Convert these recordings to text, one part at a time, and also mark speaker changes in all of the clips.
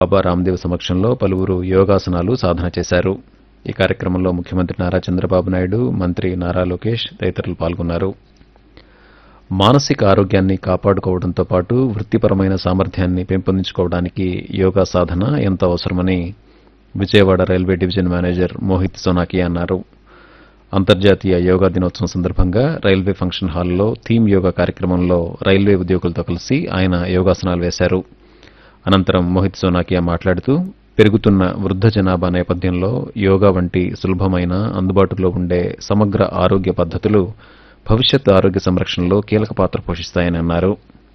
Speaker 1: బాబా రామ్దేవ్ సమక్షంలో పలువురు యోగాసనాలు సాధన చేశారు ఈ కార్యక్రమంలో ముఖ్యమంత్రి నారా చంద్రబాబు నాయుడు మంత్రి నారా లోకేష్ తదితరులు పాల్గొన్నారు మానసిక ఆరోగ్యాన్ని కాపాడుకోవడంతో పాటు వృత్తిపరమైన సామర్థ్యాన్ని పెంపొందించుకోవడానికి యోగా సాధన ఎంత అవసరమని Vijayawada railway division manager Mohit Sonaki అన్నారు అంతర్జాతీయ యోగా దినోత్సవం సందర్భంగా రైల్వే ఫంక్షన్ హాల్లో థీమ్ యోగా కార్యక్రమంలో రైల్వే ఉద్యోగులతో కలిసి ఆయన యోగాసనాలు వేశారు అనంతరం మోహిత్ సోనాకియా మాట్లాడుతూ పెరుగుతున్న వృద్ధ జనాభా నేపథ్యంలో యోగా వంటి సులభమైన అందుబాటులో ఉండే సమగ్ర ఆరోగ్య పద్ధతులు భవిష్యత్ ఆరోగ్య సంరక్షణలో కీలక పాత్ర పోషిస్తాయని అన్నారు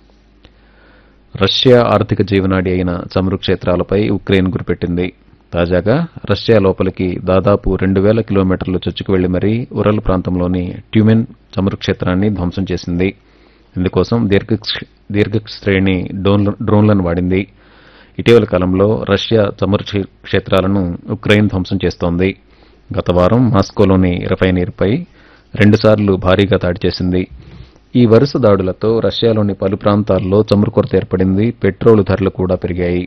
Speaker 1: రష్యా ఆర్థిక జీవనాడి అయిన చమురు క్షేత్రాలపై ఉక్రెయిన్ గురిపెట్టింది తాజాగా రష్యా లోపలికి దాదాపు రెండు వేల కిలోమీటర్లు చొచ్చుకు వెళ్లి మరీ ఉరల్ ప్రాంతంలోని ట్యూమెన్ చమురు క్షేత్రాన్ని ధ్వంసం చేసింది ఇందుకోసం దీర్ఘ దీర్ఘ శ్రేణి డ్రోన్ల- డ్రోన్లను వాడింది ఇటీవల కాలంలో రష్యా చమురు క్షే- క్షేత్రాలను ఉక్రెయిన్ ధ్వంసం చేస్తోంది గత వారం మాస్కోలోని రిఫైనరీపై రెండుసార్లు భారీగా దాడి చేసింది ఈ వరుస దాడులతో రష్యాలోని పలు ప్రాంతాల్లో చమురు కొరత ఏర్పడింది పెట్రోలు ధరలు కూడా పెరిగాయి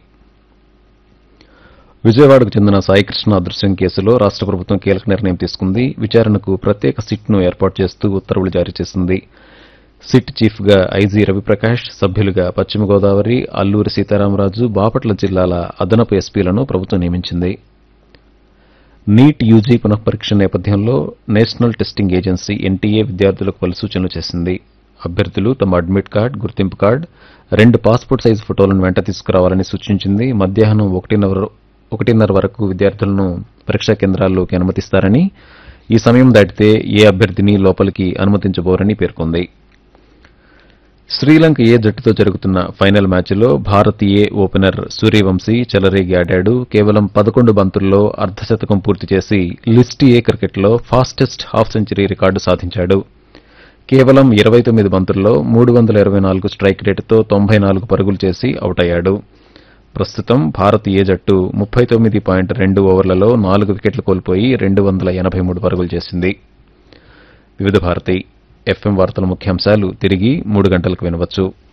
Speaker 1: విజయవాడకు చెందిన సాయికృష్ణ అదృశ్యం కేసులో రాష్ట్ర ప్రభుత్వం కీలక నిర్ణయం తీసుకుంది విచారణకు ప్రత్యేక సిట్ను ఏర్పాటు చేస్తూ ఉత్తర్వులు జారీ చేసింది సిట్ చీఫ్గా ఐజీ రవిప్రకాష్ సభ్యులుగా పశ్చిమ గోదావరి అల్లూరి సీతారామరాజు బాపట్ల జిల్లాల అదనపు ఎస్పీలను ప్రభుత్వం నియమించింది నీట్ యూజీ పునఃపరీక్ష నేపథ్యంలో నేషనల్ టెస్టింగ్ ఏజెన్సీ ఎన్టీఏ విద్యార్థులకు పలు సూచనలు చేసింది అభ్యర్థులు తమ అడ్మిట్ కార్డ్ గుర్తింపు కార్డ్ రెండు పాస్పోర్ట్ సైజు ఫోటోలను వెంట తీసుకురావాలని సూచించింది మధ్యాహ్నం ఒకటిన్నర ఒకటిన్నర వరకు విద్యార్థులను పరీక్షా కేంద్రాల్లోకి అనుమతిస్తారని ఈ సమయం దాటితే ఏ అభ్యర్థిని లోపలికి అనుమతించబోరని పేర్కొంది శ్రీలంక ఏ జట్టుతో జరుగుతున్న ఫైనల్ మ్యాచ్లో భారత్ ఏ ఓపెనర్ సూర్యవంశీ చెలరేగి ఆడాడు కేవలం పదకొండు బంతుల్లో అర్ధశతకం పూర్తి చేసి లిస్ట్ ఏ క్రికెట్లో ఫాస్టెస్ట్ హాఫ్ సెంచరీ రికార్డు సాధించాడు కేవలం ఇరవై తొమ్మిది బంతుల్లో మూడు వందల ఇరవై నాలుగు స్ట్రైక్ రేటుతో తొంభై నాలుగు పరుగులు చేసి అవుట్ అయ్యాడు ప్రస్తుతం భారత్ ఏ జట్టు ముప్పై తొమ్మిది పాయింట్ రెండు ఓవర్లలో నాలుగు వికెట్లు కోల్పోయి రెండు వందల ఎనభై మూడు పరుగులు చేసింది వివిధ భారతి ఎఫ్ఎం వార్తల ముఖ్యాంశాలు తిరిగి మూడు గంటలకు వినవచ్చు